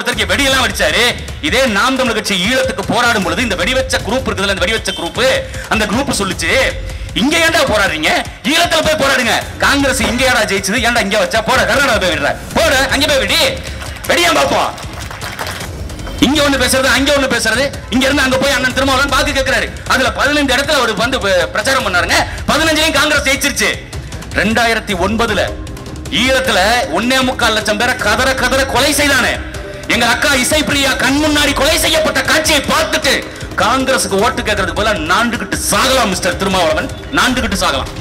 ஒருத்தருக்கு வெடியெல்லாம் வெடிச்சாரு இதே நாம் தமிழர் கட்சி ஈழத்துக்கு போராடும் பொழுது இந்த வெடி வச்ச குரூப் இருக்குதுல்ல இந்த வெடி வச்ச குரூப் அந்த குரூப் சொல்லுச்சு இங்க ஏன்டா போராடுறீங்க ஈழத்துல போய் போராடுங்க காங்கிரஸ் இங்க ஏடா ஜெயிச்சது ஏன்டா இங்க வச்சா போட கர்நாடகா போய் விடுற போட அங்க போய் வெடி வெடியா பார்ப்போம் இங்க ஒண்ணு பேசுறது அங்க ஒண்ணு பேசுறது இங்க இருந்து அங்க போய் அண்ணன் திருமாவளவன் பாக்கு கேக்குறாரு அதுல பதினஞ்சு இடத்துல அவர் வந்து ப- பிரச்சாரம் பண்ணாருங்க பதினஞ்சையும் காங்கிரஸ் ஜெயிச்சிருச்சு ரெண்டாயிரத்தி ஒன்பதுல ஈழத்துல ஒன்னே முக்கால் லட்சம் பேரை கதற கதற கொலை செய்தானே எங்க அக்கா இசைப்பிரியா கண் முன்னாடி கொலை செய்யப்பட்ட காட்சியை பார்த்துட்டு காங்கிரஸுக்கு ஓட்டு கேட்கறதுக்கு பதிலா நாண்டுகிட்டு சாகலாம் மிஸ்டர் திருமாவளவன் நாண்டுகிட்டு சாகலாம்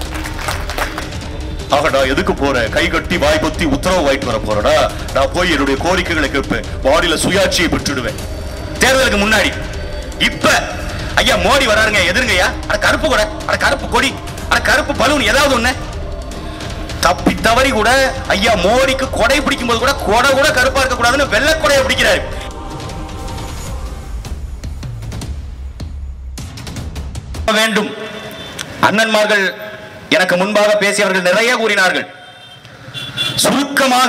ஆகடா எதுக்கு போற கை கட்டி வாய் பொத்தி உத்தரவு வாங்கிட்டு வர போறடா நான் போய் என்னுடைய கோரிக்கைகளை கேட்பேன் பாடியில சுயாட்சியை பெற்றுடுவேன் தேர்தலுக்கு முன்னாடி இப்ப ஐயா மோடி வராருங்க எதிருங்கய்யா அட கருப்பு கொடை அட கருப்பு கொடி அட கருப்பு பலூன் ஏதாவது ஒண்ணு தப்பி தவறி கூட ஐயா மோடிக்கு கொடை பிடிக்கும் போது கூட கொடை கூட கருப்பா இருக்க கூடாதுன்னு வெள்ளை கொடையை பிடிக்கிறாரு வேண்டும் அண்ணன்மார்கள் எனக்கு முன்பாக பேசியவர்கள் நிறைய கூறினார்கள் சுருக்கமாக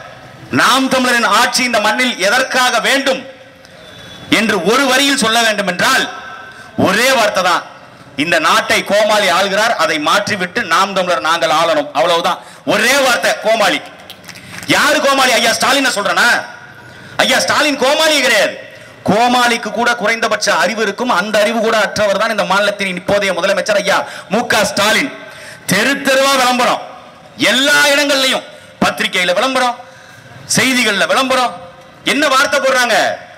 நாம் தமிழரின் ஆட்சி இந்த மண்ணில் எதற்காக வேண்டும் என்று ஒரு வரியில் சொல்ல வேண்டும் என்றால் ஒரே வார்த்தை தான் இந்த நாட்டை கோமாளி ஆள்கிறார் அதை மாற்றிவிட்டு நாம் தமிழர் நாங்கள் ஆளணும் அவ்வளவுதான் ஒரே வார்த்தை கோமாளி யாரு கோமாளி ஐயா ஸ்டாலின் சொல்றனா ஐயா ஸ்டாலின் கோமாளி கிடையாது கோமாளிக்கு கூட குறைந்தபட்ச அறிவு இருக்கும் அந்த அறிவு கூட அற்றவர் தான் இந்த மாநிலத்தின் இப்போதைய முதலமைச்சர் ஐயா மு க ஸ்டாலின் தெரு தெருவா விளம்பரம் எல்லா இடங்கள்லயும் பத்திரிகையில விளம்பரம் செய்திகள்ல விளம்பரம் என்ன வார்த்தை போடுறாங்க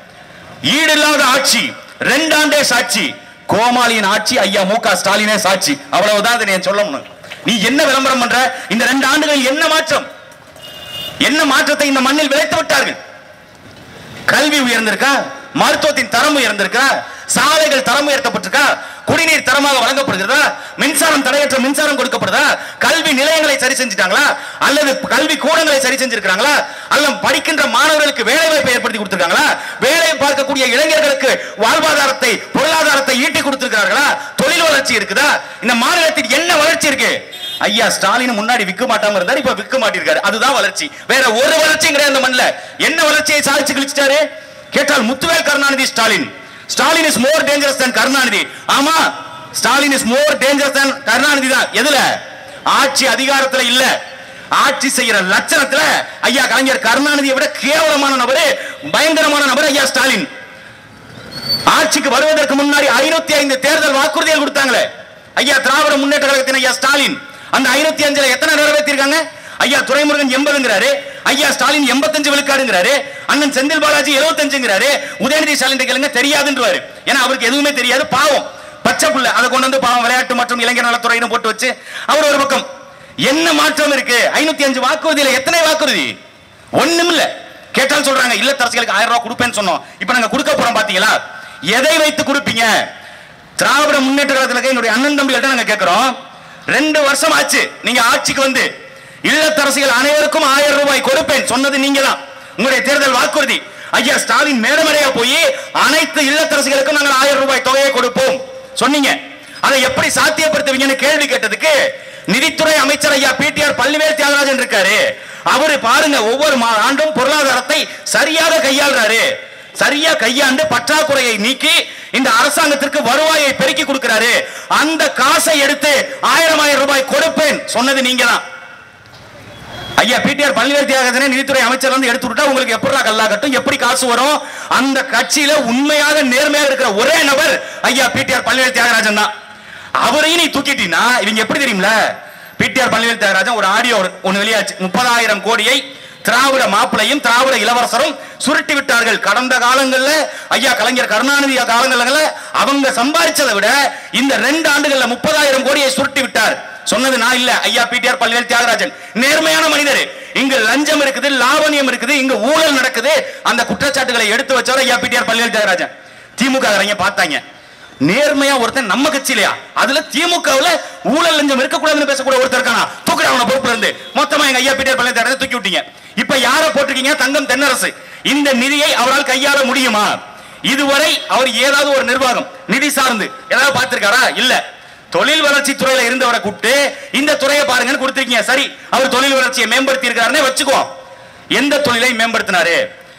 ஈடில்லாத ஆட்சி ரெண்டாண்டே சாட்சி கோமாளியின் ஆட்சி ஐயா மு க ஸ்டாலினே சாட்சி அவ்வளவுதான் அதை நீ சொல்ல முடியும் நீ என்ன விளம்பரம் பண்ற இந்த ரெண்டு ஆண்டுகளில் என்ன மாற்றம் என்ன மாற்றத்தை இந்த மண்ணில் விளைத்து விட்டார்கள் கல்வி உயர்ந்திருக்கா மருத்துவத்தின் தரம் உயர்ந்திருக்கா சாலைகள் தரம் உயர்த்தப்பட்டிருக்கா குடிநீர் தரமாக வழங்கப்படுகிறதா மின்சாரம் தடையற்ற மின்சாரம் கொடுக்கப்படுதா கல்வி நிலையங்களை சரி செஞ்சுட்டாங்களா அல்லது கல்வி கூடங்களை சரி செஞ்சிருக்காங்களா அல்லது படிக்கின்ற மாணவர்களுக்கு வேலை வாய்ப்பை ஏற்படுத்தி கொடுத்திருக்காங்களா வேலை பார்க்கக்கூடிய இளைஞர்களுக்கு வாழ்வாதாரத்தை பொருளாதாரத்தை ஈட்டி கொடுத்திருக்கிறார்களா தொழில் வளர்ச்சி இருக்குதா இந்த மாநிலத்தில் என்ன வளர்ச்சி இருக்கு ஐயா ஸ்டாலின் முன்னாடி விற்க மாட்டாம இருந்தாரு இப்ப விற்க மாட்டிருக்காரு அதுதான் வளர்ச்சி வேற ஒரு வளர்ச்சியும் கிடையாது இந்த மண்ணில் என்ன வளர்ச்சியை சாதிச்சு கிழிச்சிட்டாரு கேட்டால் Muthuvel Karunanidhi Stalin Stalin is more dangerous than Karunanidhi ஆமா Stalin is more dangerous than Karunanidhi தான் எதுல ஆட்சி அதிகாரத்துல இல்ல ஆட்சி செய்யற லட்சணத்துல ஐயா கலைஞர் கருணாநிதியை விட கேவலமான நபரு பயங்கரமான நபர் ஐயா ஸ்டாலின் ஆட்சிக்கு வருவதற்கு முன்னாடி ஐநூத்தி ஐந்து தேர்தல் வாக்குறுதிகள் கொடுத்தாங்களே ஐயா திராவிட முன்னேற்ற கழகத்தின் ஐயா ஸ்டாலின் அந்த ஐநூத்தி அஞ்சுல எத்தனை நிறைவேற்றிருக்காங்க ஐயா துரைமுருகன் எண்பதுங்கிறாரு ஐயா ஸ்டாலின் எண்பத்தஞ்சு விழுக்காடுங்கிறாரு அண்ணன் செந்தில் பாலாஜி எழுபத்தஞ்சுங்கிறாரு உதயநிதி ஸ்டாலின் கேளுங்க தெரியாதுன்றவாரு ஏன்னா அவருக்கு எதுவுமே தெரியாது பாவம் பச்சை புள்ள அதை கொண்டு வந்து பாவம் விளையாட்டு மற்றும் இளைஞர் நலத்துறையினு போட்டு வச்சு அவர் ஒரு பக்கம் என்ன மாற்றம் இருக்கு ஐநூத்தி அஞ்சு வாக்குறுதியில எத்தனை வாக்குறுதி ஒண்ணும் இல்ல கேட்டால் சொல்றாங்க இல்லத்தரசிகளுக்கு ஆயிரம் ரூபாய் கொடுப்பேன்னு சொன்னோம் இப்ப நாங்க கொடுக்க போறோம் பாத்தீங்களா எதை வைத்து கொடுப்பீங்க திராவிட முன்னேற்ற கழகத்துல என்னுடைய அண்ணன் தம்பிகள்ட்ட நாங்க கேட்கிறோம் ரெண்டு வருஷம் ஆச்சு நீங்க ஆட்சிக்கு வந்து இல்லத்தரசிகள் அனைவருக்கும் ஆயிரம் ரூபாய் கொடுப்பேன் சொன்னது நீங்க தான் உங்களுடைய தேர்தல் வாக்குறுதி ஐயா ஸ்டாலின் மேடமேடையா போய் அனைத்து இல்லத்தரசிகளுக்கும் நாங்கள் ஆயிரம் ரூபாய் தொகையை கொடுப்போம் சொன்னீங்க அதை எப்படி சாத்தியப்படுத்துவீங்கன்னு கேள்வி கேட்டதுக்கு நிதித்துறை அமைச்சர் ஐயா பிடிஆர் பள்ளிவேல் தியாகராஜன் இருக்காரு அவரு பாருங்க ஒவ்வொரு மா- ஆண்டும் பொருளாதாரத்தை சரியாக கையாளுறாரு சரியா கையாண்டு பற்றாக்குறையை நீக்கி இந்த அரசாங்கத்திற்கு வருவாயை பெருக்கி கொடுக்கிறாரு அந்த காசை எடுத்து ஆயிரம் ஆயிரம் ரூபாய் கொடுப்பேன் சொன்னது நீங்க தான் ஐயா பிடிஆர் பள்ளிவேல் தியாகராஜனை நிதித்துறை அமைச்சர் வந்து எடுத்து விட்டா உங்களுக்கு எப்படா கல்லா கட்டும் எப்படி காசு வரும் அந்த கட்சியில உண்மையாக நேர்மையாக இருக்கிற ஒரே நபர் ஐயா பிடிஆர் பள்ளிவேல் தியாகராஜன் தான் அவரையும் நீ தூக்கிட்டீங்கன்னா இவங்க எப்படி தெரியுமில பிடிஆர் பள்ளிவேல் தியாகராஜன் ஒரு ஆடியோ ஒன்னு வெளியாச்சு முப்பதாயிரம் கோடியை திராவிட மாப்பிளையும் திராவிட இளவரசரும் சுருட்டி விட்டார்கள் கடந்த காலங்கள்ல ஐயா கலைஞர் கருணாநிதி காலங்கள்ல அவங்க சம்பாதிச்சதை விட இந்த ரெண்டு ஆண்டுகள்ல முப்பதாயிரம் கோடியை சுருட்டி விட்டார் சொன்னது நான் இல்ல ஐயா பிடிஆர் பள்ளிவேல் தியாகராஜன் நேர்மையான மனிதர் இங்கு லஞ்சம் இருக்குது லாவணியம் இருக்குது இங்க ஊழல் நடக்குது அந்த குற்றச்சாட்டுகளை எடுத்து வச்சவர் ஐயா பிடிஆர் பள்ளிவேல் தியாகராஜன் திமுக காரங்க பார்த்தாங்க நேர்மையா ஒருத்தன் நம்ம கட்சியிலையா அதுல திமுகவுல ஊழல் லஞ்சம் இருக்கக்கூடாதுன்னு பேசக்கூட ஒருத்தர் இருக்கானா தூக்குற அவன பொறுப்புல இருந்து மொத்தமா எங்க ஐயா பிடிஆர் பள்ளிவேல் தியாகராஜன் தூக்கி விட்டீங்க இப்ப யார போட்டிருக்கீங்க தங்கம் தென்னரசு இந்த நிதியை அவரால் கையாள முடியுமா இதுவரை அவர் ஏதாவது ஒரு நிர்வாகம் நிதி சார்ந்து ஏதாவது பார்த்திருக்காரா இல்ல தொழில் வளர்ச்சி துறையில இருந்தவரை கூப்பிட்டு இந்த துறையை பாருங்கன்னு கொடுத்திருக்கீங்க சரி அவர் தொழில் வளர்ச்சியை மேம்படுத்தி இருக்காருன்னே வச்சுக்குவோம் எந்த தொழிலை மேம்படுத்தினாரு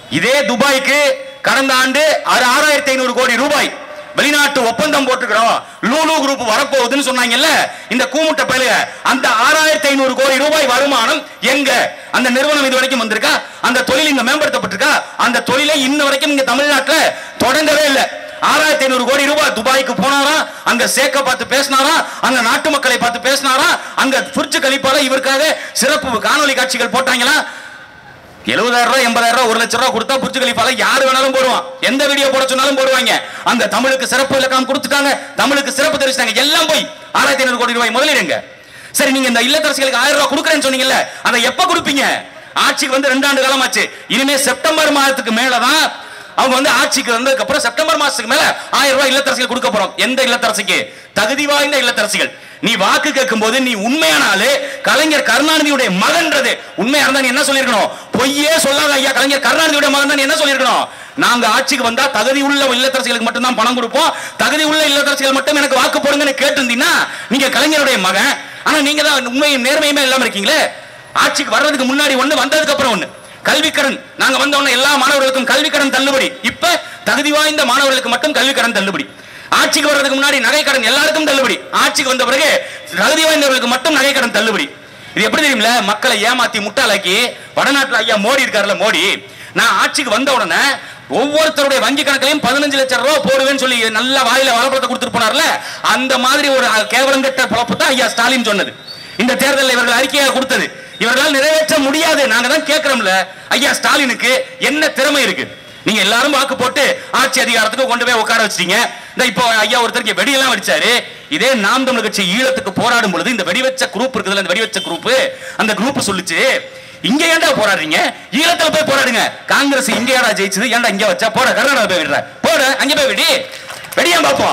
இதே துபாய்க்கு கடந்த ஆண்டு ஆறாயிரத்தி ஐநூறு கோடி ரூபாய் வெளிநாட்டு ஒப்பந்தம் போட்டுக்கிறோம் லூலு குரூப் வரப்போகுதுன்னு சொன்னாங்கல்ல இந்த கூமுட்ட பயிலுக அந்த ஆறாயிரத்தி ஐநூறு கோடி ரூபாய் வருமானம் எங்க அந்த நிறுவனம் இது வரைக்கும் வந்திருக்கா அந்த தொழில் இங்க மேம்படுத்தப்பட்டிருக்கா அந்த தொழிலை இன்ன வரைக்கும் இங்க தமிழ்நாட்டுல தொடங்கவே இல்லை ஆறாயிரத்தி ஐநூறு கோடி ரூபாய் துபாய்க்கு போனாரா அங்க சேக்க பார்த்து பேசினாரா அங்க நாட்டு மக்களை பார்த்து பேசினாரா அங்க புரிச்சு கழிப்பால இவருக்காக சிறப்பு காணொலி காட்சிகள் போட்டாங்களா எழுபதாயிரம் ரூபாய் எண்பதாயிரம் ரூபாய் ஒரு லட்சம் ரூபாய் கொடுத்தா புரிச்சு கழிப்பால யாரு வேணாலும் போடுவான் எந்த வீடியோ போட சொன்னாலும் போடுவாங்க அந்த தமிழுக்கு சிறப்பு இலக்கம் கொடுத்துட்டாங்க தமிழுக்கு சிறப்பு தெரிவிச்சிட்டாங்க எல்லாம் போய் ஆறாயிரத்தி ஐநூறு கோடி ரூபாய் முதலீடுங்க சரி நீங்க இந்த இல்லத்தரசிகளுக்கு ஆயிரம் ரூபாய் கொடுக்குறேன்னு சொன்னீங்கல்ல அதை எப்ப கொடுப்பீங்க ஆட்சிக்கு வந்து ரெண்டு ஆண்டு காலம் ஆச்சு இனிமே செப்டம்பர் மாதத்துக்கு மேலதான் அவங்க வந்து ஆட்சிக்கு வந்ததுக்கு அப்புறம் செப்டம்பர் மாசத்துக்கு மேல ஆயிரம் ரூபாய் இல்லத்தரசிகள் கொடுக்க போறோம் எந்த இல்லத்தரசிக்கு தகுதி வாய்ந்த இல்லத்தரசிகள் நீ வாக்கு கேட்கும் போது நீ உண்மையான ஆளு கலைஞர் கருணாநிதியுடைய மகன்றது உண்மையா இருந்தா நீ என்ன சொல்லிருக்கணும் பொய்யே சொல்லாத ஐயா கலைஞர் கருணாநிதியுடைய மகன் தான் நீ என்ன சொல்லிருக்கணும் நாங்க ஆட்சிக்கு வந்தா தகுதி உள்ள இல்லத்தரசிகளுக்கு மட்டும் தான் பணம் கொடுப்போம் தகுதி உள்ள இல்லத்தரசிகள் மட்டும் எனக்கு வாக்கு போடுங்கன்னு கேட்டிருந்தீங்கன்னா நீங்க கலைஞருடைய மகன் ஆனா நீங்க தான் உண்மையும் நேர்மையுமே இல்லாம இருக்கீங்களே ஆட்சிக்கு வர்றதுக்கு முன்னாடி ஒண்ணு வந்ததுக்கு அப்புறம் ஒண்ணு கல்விக்கடன் நாங்க வந்த உடனே எல்லா மாணவர்களுக்கும் கல்விக்கடன் தள்ளுபடி இப்ப தகுதி வாய்ந்த மாணவர்களுக்கு மட்டும் கல்விக்கடன் தள்ளுபடி ஆட்சிக்கு வர்றதுக்கு முன்னாடி நகைக்கடன் எல்லாருக்கும் தள்ளுபடி ஆட்சிக்கு வந்த பிறகு தகுதி வாய்ந்தவர்களுக்கு மட்டும் நகைக்கடன் தள்ளுபடி இது எப்படி தெரியுமில மக்களை ஏமாத்தி முட்டாளாக்கி வடநாட்டுல ஐயா மோடி இருக்காருல்ல மோடி நான் ஆட்சிக்கு வந்த உடனே ஒவ்வொருத்தருடைய வங்கி கணக்கிலையும் பதினஞ்சு லட்சம் ரூபாய் போடுவேன்னு சொல்லி நல்ல வாயில வளப்படத்தை கொடுத்துட்டு போனார்ல அந்த மாதிரி ஒரு கேவலம் கெட்ட பொழப்பு தான் ஐயா ஸ்டாலின் சொன்னது இந்த தேர்தலில் இவர்கள் அறிக்கையாக கொடுத்தது இவர்களால் நிறைவேற்ற முடியாது நாங்க தான் கேட்கிறோம்ல ஐயா ஸ்டாலினுக்கு என்ன திறமை இருக்கு நீங்க எல்லாரும் வாக்கு போட்டு ஆட்சி அதிகாரத்துக்கு கொண்டு போய் உட்கார வச்சிட்டீங்க இந்த இப்போ ஐயா ஒருத்தருக்கு வெடியெல்லாம் வெடிச்சாரு இதே நாம் தமிழ் கட்சி ஈழத்துக்கு போராடும் பொழுது இந்த வெடி வச்ச குரூப் இருக்குதுல்ல இந்த வெடி வச்ச குரூப் அந்த குரூப் சொல்லுச்சு இங்க ஏன்டா போராடுறீங்க ஈழத்துல போய் போராடுங்க காங்கிரஸ் இங்க ஏடா ஜெயிச்சது ஏன்டா இங்க வச்சா போட கர்நாடகா போய் விடுற போட அங்க போய் வெடி வெடியா பாப்போம்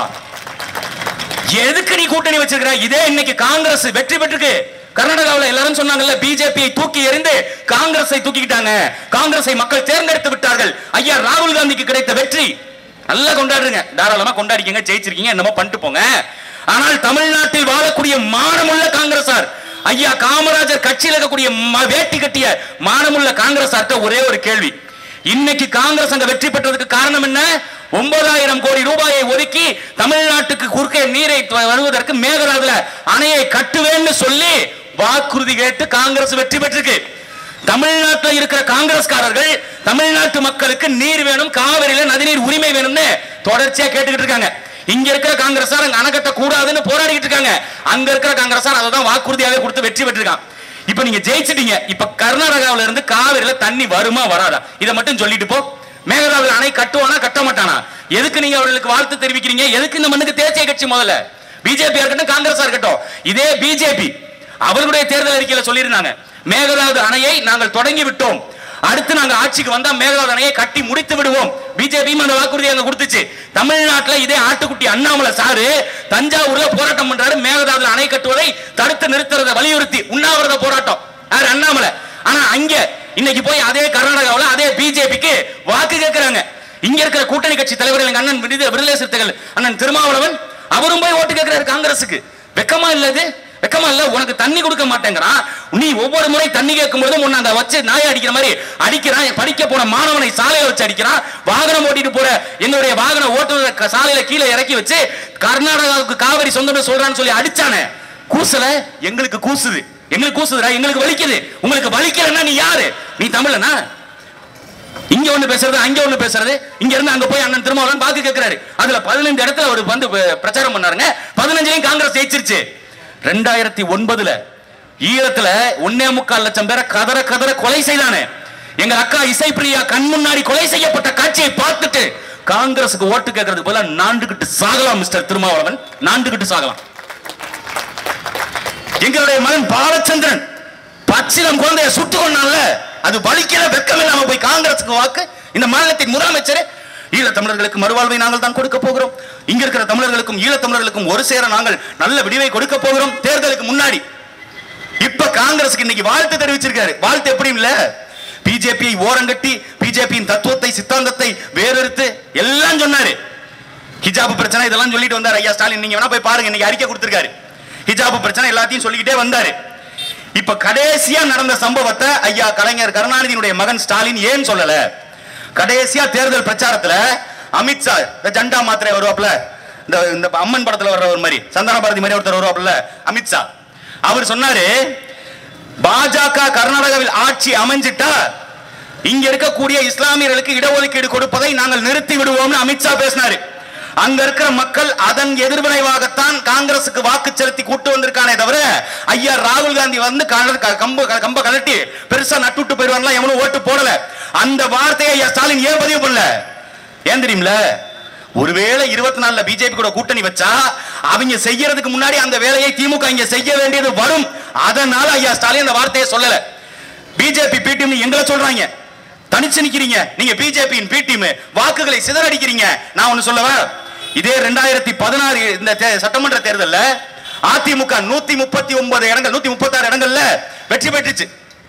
எதுக்கு நீ கூட்டணி வச்சிருக்கிற இதே இன்னைக்கு காங்கிரஸ் வெற்றி பெற்றிருக்கு கர்நாடகாவில் எல்லாரும் சொன்னாங்கல்ல பிஜேபியை தூக்கி எறிந்து காங்கிரஸை தூக்கிக்கிட்டாங்க காங்கிரஸை மக்கள் தேர்ந்தெடுத்து விட்டார்கள் ஐயா ராகுல் காந்திக்கு கிடைத்த வெற்றி நல்லா கொண்டாடுங்க தாராளமா கொண்டாடிக்கங்க ஜெயிச்சிருக்கீங்க என்னமோ பண்ணிட்டு போங்க ஆனால் தமிழ்நாட்டில் வாழக்கூடிய மானமுள்ள காங்கிரசார் ஐயா காமராஜர் கட்சியில் இருக்கக்கூடிய ம- வேட்டி கட்டிய மானமுள்ள காங்கிரசார்ட்ட ஒரே ஒரு கேள்வி இன்னைக்கு காங்கிரஸ் அங்க வெற்றி பெற்றதுக்கு காரணம் என்ன ஒன்பதாயிரம் கோடி ரூபாயை ஒதுக்கி தமிழ்நாட்டுக்கு குறுக்கே நீரை த- வருவதற்கு மேகதாதுல அணையை கட்டுவேன்னு சொல்லி வாக்குறுதி கேட்டு காங்கிரஸ் வெற்றி பெற்றிருக்கு தமிழ்நாட்டில் இருக்கிற காங்கிரஸ்காரர்கள் தமிழ்நாட்டு மக்களுக்கு நீர் வேணும் காவிரியில நதிநீர் உரிமை வேணும்னு தொடர்ச்சியா கேட்டுக்கிட்டு இருக்காங்க இங்க இருக்கிற காங்கிரஸார் அங்க அணை கட்ட கூடாதுன்னு போராடிக்கிட்டு இருக்காங்க அங்க இருக்கிற காங்கிரஸார் அதை தான் வாக்குறுதியாவே கொடுத்து வெற்றி பெற்றிருக்கான் இப்ப நீங்க ஜெயிச்சிட்டீங்க இப்ப கர்நாடகாவுல இருந்து காவிரியில தண்ணி வருமா வராதா இதை மட்டும் சொல்லிட்டு போ மேகதாவில் அணை கட்டுவானா கட்ட மாட்டானா எதுக்கு நீங்க அவர்களுக்கு வாழ்த்து தெரிவிக்கிறீங்க எதுக்கு இந்த மண்ணுக்கு தேசிய கட்சி முதல்ல பிஜேபி இருக்கட்டும் காங்கிரஸா இருக்கட்டும் இதே பிஜேபி அவர்களுடைய தேர்தல் அறிக்கையில சொல்லியிருந்தாங்க மேகதாது அணையை நாங்கள் தொடங்கி விட்டோம் அடுத்து நாங்க ஆட்சிக்கு வந்தா மேகதாது அணையை கட்டி முடித்து விடுவோம் பிஜேபியும் அந்த வாக்குறுதி அங்க கொடுத்துச்சு தமிழ்நாட்டுல இதே ஆட்டுக்குட்டி அண்ணாமலை சாரு தஞ்சாவூர்ல போராட்டம் பண்றாரு மேகதாதுல அணை கட்டுவதை தடுத்து நிறுத்துறதை வலியுறுத்தி உண்ணாவிரத போராட்டம் யார் அண்ணாமலை ஆனா அங்க இன்னைக்கு போய் அதே கர்நாடகாவுல அதே பிஜேபிக்கு வாக்கு கேட்கிறாங்க இங்க இருக்கிற கூட்டணி கட்சி தலைவர்கள் எங்க அண்ணன் விடுதலை விடுதலை சிறுத்தைகள் அண்ணன் திருமாவளவன் அவரும் போய் ஓட்டு கேட்கிறாரு காங்கிரஸுக்கு வெக்கமா இல்ல இது வெக்கமா இல்ல உனக்கு தண்ணி கொடுக்க மாட்டேங்கிறான் நீ ஒவ்வொரு முறை தண்ணி கேட்கும் பொழுதும் உன்னை அந்த வச்சு நாயை அடிக்கிற மாதிரி அடிக்கிறான் படிக்க போன மாணவனை சாலையில வச்சு அடிக்கிறான் வாகனம் ஓட்டிட்டு போற என்னுடைய வாகன ஓட்டுநர் க- சாலையில கீழே இறக்கி வச்சு கர்நாடகாவுக்கு காவிரி சொந்தம்னு சொல்றான்னு சொல்லி அடிச்சானே கூசல எங்களுக்கு கூசுது எங்களுக்கு கூசுதுடா எங்களுக்கு வலிக்குது உங்களுக்கு வலிக்கலன்னா நீ யாரு நீ தமிழனா இங்க ஒண்ணு பேசுறது அங்க ஒண்ணு பேசுறது இங்க இருந்து அங்க போய் அண்ணன் திருமாவளவன் வாக்கு கேட்கிறாரு அதுல பதினைந்து இடத்துல அவர் வந்து ப- பிரச்சாரம் பண்ணாருங்க பதினஞ்சுலயும் காங்கிரஸ் ஜெயிச்சிருச்சு ரெண்டாயிரத்தி ஒன்பதுல ஈழத்துல ஒன்னே முக்கால் லட்சம் பேரை கதற கதற கொலை செய்தானே எங்க அக்கா இசைப்பிரியா கண் முன்னாடி கொலை செய்யப்பட்ட காட்சியை பார்த்துட்டு காங்கிரஸுக்கு ஓட்டு கேட்கறதுக்கு போல நாண்டுகிட்டு சாகலாம் மிஸ்டர் திருமாவளவன் நாண்டுகிட்டு சாகலாம் எங்களுடைய மகன் பாலச்சந்திரன் பச்சிலம் குழந்தைய சுட்டு கொண்டான்ல அது வலிக்கிற வெக்கம் இல்லாம போய் காங்கிரசுக்கு வாக்கு இந்த மாநிலத்தின் முதலமைச்சர் ஈழ தமிழர்களுக்கு மறுவாழ்வை நாங்கள் தான் கொடுக்க போகிறோம் இங்க இருக்கிற தமிழர்களுக்கும் ஈழ தமிழர்களுக்கும் ஒரு சேர நாங்கள் நல்ல விடிவை கொடுக்க போகிறோம் தேர்தலுக்கு முன்னாடி இப்ப காங்கிரசுக்கு இன்னைக்கு வாழ்த்து தெரிவிச்சிருக்காரு வாழ்த்து எப்படி இல்ல பிஜேபியை ஓரங்கட்டி பிஜேபியின் தத்துவத்தை சித்தாந்தத்தை வேறெடுத்து எல்லாம் சொன்னாரு ஹிஜாப் பிரச்சனை இதெல்லாம் சொல்லிட்டு வந்தாரு ஐயா ஸ்டாலின் நீங்க வேணா போய் பாருங்க இன்னைக்கு அறிக்கை கொடுத்திருக்காரு ஹிஜாப் பிரச்சனை எல்லாத்தையும் சொல்லிக்கிட்டே வந்தாரு இப்ப கடைசியா நடந்த சம்பவத்தை ஐயா கலைஞர் கருணாநிதியினுடைய மகன் ஸ்டாலின் ஏன் சொல்லல கடைசியா தேர்தல் பிரச்சாரத்துல அமித்ஷா இந்த ஜண்டா மாத்திரை வருவாப்ல இந்த இந்த அம்மன் படத்துல வர்ற ஒரு மாதிரி சந்தான பாரதி மாதிரி ஒருத்தர் வருவாப்ல அமித்ஷா அவர் சொன்னாரு பாஜக கர்நாடகாவில் ஆட்சி அமைஞ்சிட்டா இங்க இருக்கக்கூடிய இஸ்லாமியர்களுக்கு இடஒதுக்கீடு கொடுப்பதை நாங்கள் நிறுத்தி விடுவோம்னு அமித்ஷா பேசினாரு அங்க இருக்கிற மக்கள் அதன் எதிர்வினைவாகத்தான் காங்கிரசுக்கு வாக்கு செலுத்தி கூட்டு வந்திருக்கானே தவிர ஐயா ராகுல் காந்தி வந்து கல- க- கம்பு க- கம்ப கலட்டி பெருசா நட்டுட்டு போயிருவாங்களா எவனும் ஓட்டு போடல அந்த வார்த்தையை ஐயா ஸ்டாலின் ஏன் பதிவு பண்ணல ஏன் தெரியுமில ஒருவேளை இருபத்தி நாலுல பிஜேபி கூட கூட்டணி வச்சா அவங்க செய்யறதுக்கு முன்னாடி அந்த வேலையை திமுக இங்க செய்ய வேண்டியது வரும் அதனால ஐயா ஸ்டாலின் அந்த வார்த்தையை சொல்லல பிஜேபி பி டீம் எங்களை சொல்றாங்க தனிச்சு நிக்கிறீங்க நீங்க பிஜேபியின் பி டீம் வாக்குகளை சிதறடிக்கிறீங்க நான் ஒன்னு சொல்லவா இதே ரெண்டாயிரத்தி பதினாறு இந்த தே- சட்டமன்ற தேர்தல்ல அதிமுக நூத்தி முப்பத்தி ஒன்பது இடங்கள் நூத்தி முப்பத்தாறு இடங்கள்ல வெற்றி பெற்றுச்சு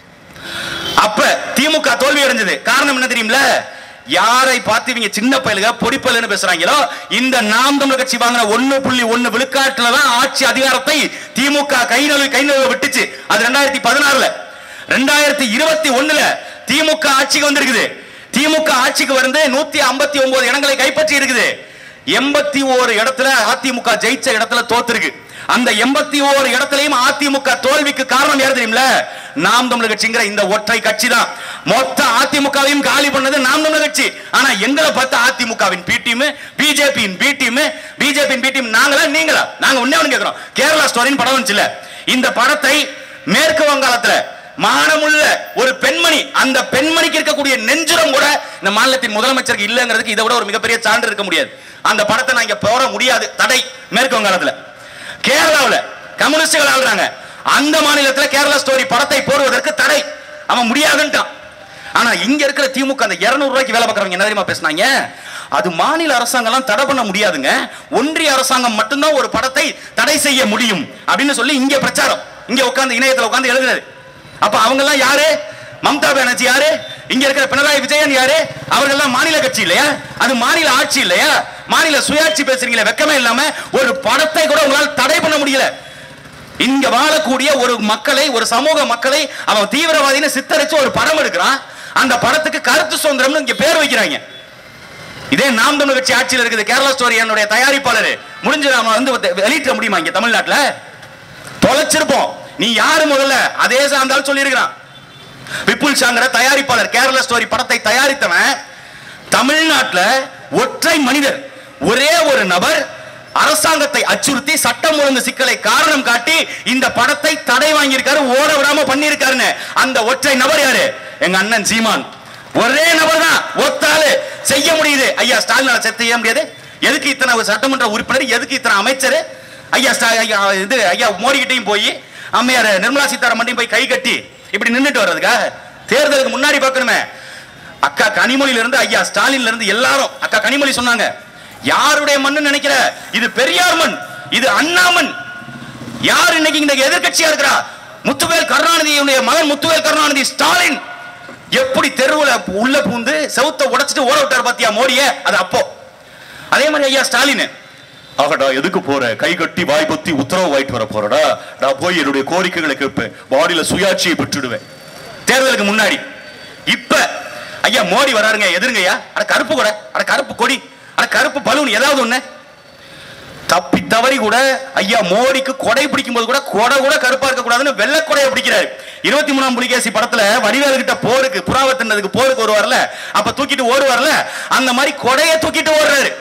அப்ப திமுக தோல்வி அடைஞ்சது காரணம் என்ன தெரியுமில யாரை பார்த்து இவங்க சின்ன பயலுக பொடிப்பயலுன்னு பேசுறாங்களோ இந்த நாம் தமிழர் கட்சி வாங்கின ஒண்ணு புள்ளி ஒண்ணு விழுக்காட்டுல தான் ஆட்சி அதிகாரத்தை திமுக கை நழுவி கை நழுவ விட்டுச்சு அது ரெண்டாயிரத்தி பதினாறுல ரெண்டாயிரத்தி இருபத்தி ஒண்ணுல திமுக ஆட்சிக்கு வந்திருக்குது திமுக ஆட்சிக்கு வந்து நூத்தி ஐம்பத்தி ஒன்பது இடங்களை கைப்பற்றி இருக்குது எண்பத்தி ஓரு இடத்துல அதிமுக ஜெயிச்ச இடத்துல தோத்துருக்கு அந்த எண்பத்தி ஓரு இடத்துலயும் அதிமுக தோல்விக்கு காரணம் யார் தெரியுமில நாம் தமிழர் கட்சிங்கிற இந்த ஒற்றை கட்சி தான் மொத்த அதிமுகவையும் காலி பண்ணது நாம் தமிழர் கட்சி ஆனா எங்களை பார்த்து அதிமுகவின் பி டீம் பிஜேபியின் பி டீம் பிஜேபியின் பி டீம் நாங்களா நீங்களா நாங்க ஒண்ணே ஒண்ணு கேக்குறோம் கேரளா ஸ்டோரின்னு படம் வந்துச்சுல இந்த படத்தை மேற்கு வங்காளத்துல மானமுள்ள ஒரு பெண்மணி அந்த பெண்மணிக்கு இருக்கக்கூடிய நெஞ்சுரம் கூட இந்த மாநிலத்தின் முதலமைச்சருக்கு இல்லங்கிறதுக்கு இதை விட ஒரு மிகப்பெரிய சான்று இருக்க முடியாது அந்த படத்தை நான் இங்க போட முடியாது தடை மேற்கு வங்காளத்துல கேரளாவுல கம்யூனிஸ்டுகள் ஆளுறாங்க அந்த மாநிலத்துல கேரளா ஸ்டோரி படத்தை போடுவதற்கு தடை அவன் முடியாதுன்ட்டான் ஆனா இங்க இருக்கிற திமுக அந்த 200 ரூபாய்க்கு வேலை பார்க்கறவங்க என்ன தெரியுமா பேசுனாங்க அது மாநில அரசாங்கம்லாம் தடை பண்ண முடியாதுங்க ஒன்றிய அரசாங்கம் மட்டும்தான் ஒரு படத்தை தடை செய்ய முடியும் அப்படின்னு சொல்லி இங்க பிரச்சாரம் இங்க உட்கார்ந்து இணையத்துல உட்கார்ந்து எழுதுறாரு அப்ப அவங்க எல்லாம் யாரு மம்தா பானர்ஜி யாரு இங்க இருக்கிற பினராயி விஜயன் யாரு அவர்கள்லாம் மாநில கட்சி இல்லையா அது மாநில ஆட்சி இல்லையா மாநில சுயாட்சி பேசுறீங்களே வெக்கமே இல்லாம ஒரு படத்தை கூட உங்களால் தடை பண்ண முடியல இங்க வாழக்கூடிய ஒரு மக்களை ஒரு சமூக மக்களை அவன் தீவிரவாதின்னு சித்தரிச்சு ஒரு படம் எடுக்கிறான் அந்த படத்துக்கு கருத்து சுதந்திரம்னு இங்க பேர் வைக்கிறாங்க இதே நாம் தமிழ் கட்சி ஆட்சியில் இருக்குது கேரளா ஸ்டோரி என்னுடைய தயாரிப்பாளர் முடிஞ்சு நாம வந்து வெளியிட்ட முடியுமா இங்க தமிழ்நாட்டுல தொலைச்சிருப்போம் நீ யாரு முதல்ல அதே சார்ந்தாலும் சொல்லியிருக்கிறான் விபுல் சாங்கர தயாரிப்பாளர் கேரளா ஸ்டோரி படத்தை தயாரித்தவன் தமிழ்நாட்டுல ஒற்றை மனிதர் ஒரே ஒரு நபர் அரசாங்கத்தை அச்சுறுத்தி சட்டம் ஒழுங்கு சிக்கலை காரணம் காட்டி இந்த படத்தை தடை வாங்கியிருக்காரு ஓட விடாம பண்ணியிருக்காருன்னு அந்த ஒற்றை நபர் யாரு எங்க அண்ணன் சீமான் ஒரே நபர் தான் ஒத்தாளு செய்ய முடியுது ஐயா ஸ்டாலின் செத்து செய்ய முடியாது எதுக்கு இத்தனை ஒரு சட்டமன்ற உறுப்பினர் எதுக்கு இத்தனை அமைச்சர் ஐயா ஸ்டா- ஐயா இது ஐயா மோடி கிட்டையும் போய் அம்மையார் நிர்மலா சீதாராமன் போய் கை கட்டி இப்படி நின்னுட்டு வர்றதுக்கா தேர்தலுக்கு முன்னாடி பார்க்கணுமே அக்கா கனிமொழியில இருந்து ஐயா ஸ்டாலின்ல இருந்து எல்லாரும் அக்கா கனிமொழி சொன்னாங்க யாருடைய மண்ணு நினைக்கிற இது பெரியார் மண் இது அண்ணா மண் யார் இன்னைக்கு இந்த எதிர்க்கட்சியா இருக்கிறா முத்துவேல் கருணாநிதியுடைய மகன் முத்துவேல் கருணாநிதி ஸ்டாலின் எப்படி தெருவுல உள்ள பூந்து செவுத்த உடைச்சிட்டு ஓட விட்டார் பாத்தியா மோடியே அது அப்போ அதே மாதிரி ஐயா ஸ்டாலின் ஆகடா எதுக்கு போற கை கட்டி வாய் பொத்தி உத்தரவு வாங்கிட்டு வர போறடா நான் போய் என்னுடைய கோரிக்கைகளை கேட்பேன் பாடியில சுயாட்சியை பெற்றுடுவேன் தேர்தலுக்கு முன்னாடி இப்ப ஐயா மோடி வராருங்க எதிருங்க ஐயா அட கருப்பு கொடை அட கருப்பு கொடி அட கருப்பு பலூன் ஏதாவது ஒண்ணு தப்பி தவறி கூட ஐயா மோடிக்கு கொடை பிடிக்கும் போது கூட கொடை கூட கருப்பா இருக்க கூடாதுன்னு வெள்ளை கொடையை பிடிக்கிறாரு இருபத்தி மூணாம் புலிகேசி படத்துல வடிவேலு கிட்ட போருக்கு புறாவத்தினதுக்கு போருக்கு வருவார்ல அப்ப தூக்கிட்டு ஓடுவார்ல அந்த மாதிரி கொடையை தூக்கிட்டு ஓடுறாரு